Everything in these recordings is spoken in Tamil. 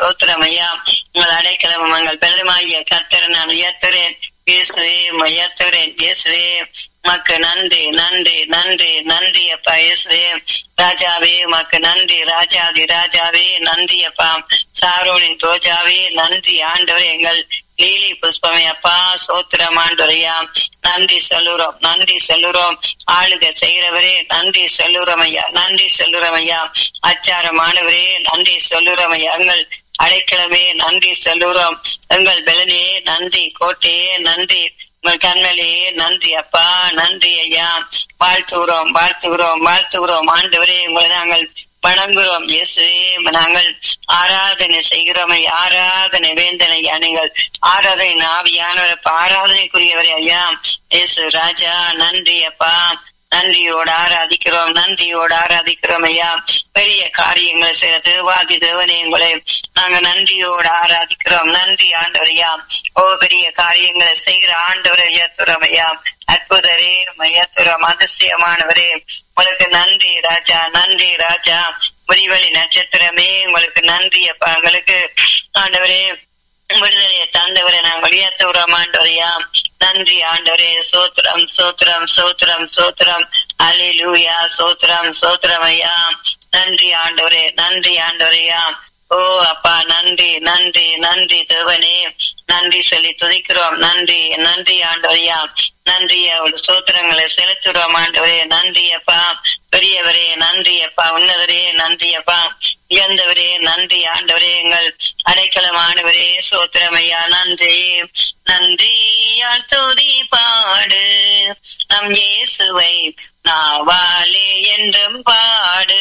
சோத்திரம் ஐயா உங்கள் அடைக்கலம் உங்கள் பெருமாகிய கத்தரை நான் உயர்த்துறேன் இயேசுவே உயர்த்துறேன் இயேசுவே மக்கு நன்றி நன்றி நன்றி நன்றி அப்பா இயேசுவே ராஜாவே உமக்கு நன்றி ராஜாதி ராஜாவே நன்றி அப்பா சாரோனின் ரோஜாவே நன்றி ஆண்டவர் எங்கள் லீலி புஷ்பமே அப்பா சோத்திரம் ஆண்டவரையா நன்றி சொல்லுறோம் நன்றி சொல்லுறோம் ஆளுக செய்கிறவரே நன்றி சொல்லுறோம் ஐயா நன்றி சொல்லுறோம் ஐயா அச்சாரமானவரே நன்றி சொல்லுறோம் ஐயா எங்கள் அடைக்கலமே நன்றி சொல்லுறோம் எங்கள் பெலனே நன்றி கோட்டையே நன்றி உங்கள் கண்மலே நன்றி அப்பா நன்றி ஐயா வாழ்த்துகிறோம் வாழ்த்துகிறோம் வாழ்த்துகிறோம் ஆண்டவரே உங்களை நாங்கள் வணங்குகிறோம் இயேசுவே நாங்கள் ஆராதனை செய்கிறோம் ஐயா ஆராதனை வேந்தனை ஐயா நீங்கள் ஆராதனை ஆவியானவர் ஆராதனைக்குரியவரே ஐயா இயேசு ராஜா நன்றி அப்பா நன்றியோடு ஆராதிக்கிறோம் நன்றியோடு ஆராதிக்கிறோம் ஐயா பெரிய காரியங்களை செய்யற தேவாதி தேவனே உங்களை நாங்க நன்றியோடு ஆராதிக்கிறோம் நன்றி ஆண்டவரையா ஓ பெரிய காரியங்களை செய்கிற ஆண்டவரை உயர்த்துறோம் ஐயா அற்புதரே உயர்த்துறோம் அதிசயமானவரே உங்களுக்கு நன்றி ராஜா நன்றி ராஜா முடிவழி நட்சத்திரமே உங்களுக்கு நன்றி அப்பா உங்களுக்கு ஆண்டவரே விடுதலையை தந்தவரை நாங்கள் உயர்த்துகிறோம் ஆண்டவரையா நன்றி ஆண்டவரே சோத்திரம் சோத்திரம் சோத்திரம் சோத்திரம் அலிலூயா சோத்திரம் சோத்திரம் ஐயா நன்றி ஆண்டவரே நன்றி ஆண்டவரையா ஓ அப்பா நன்றி நன்றி நன்றி தேவனே நன்றி சொல்லி துதிக்கிறோம் நன்றி நன்றி ஆண்டவரையா நன்றி அவள் சோத்திரங்களை செலுத்துறோம் ஆண்டவரே நன்றி அப்பா பெரியவரே நன்றி அப்பா உன்னதரே நன்றி அப்பா உயர்ந்தவரே நன்றி ஆண்டவரே எங்கள் அடைக்கலமானவரே சோத்திரமையா நன்றி நன்றியால் துதி பாடு நம் இயேசுவை நாவாலே என்றும் பாடு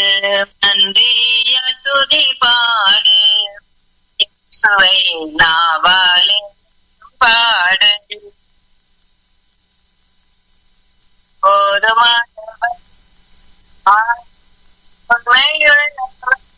நன்றியால் துதி பாடு இயேசுவை நாவாலே பாடு போதுமான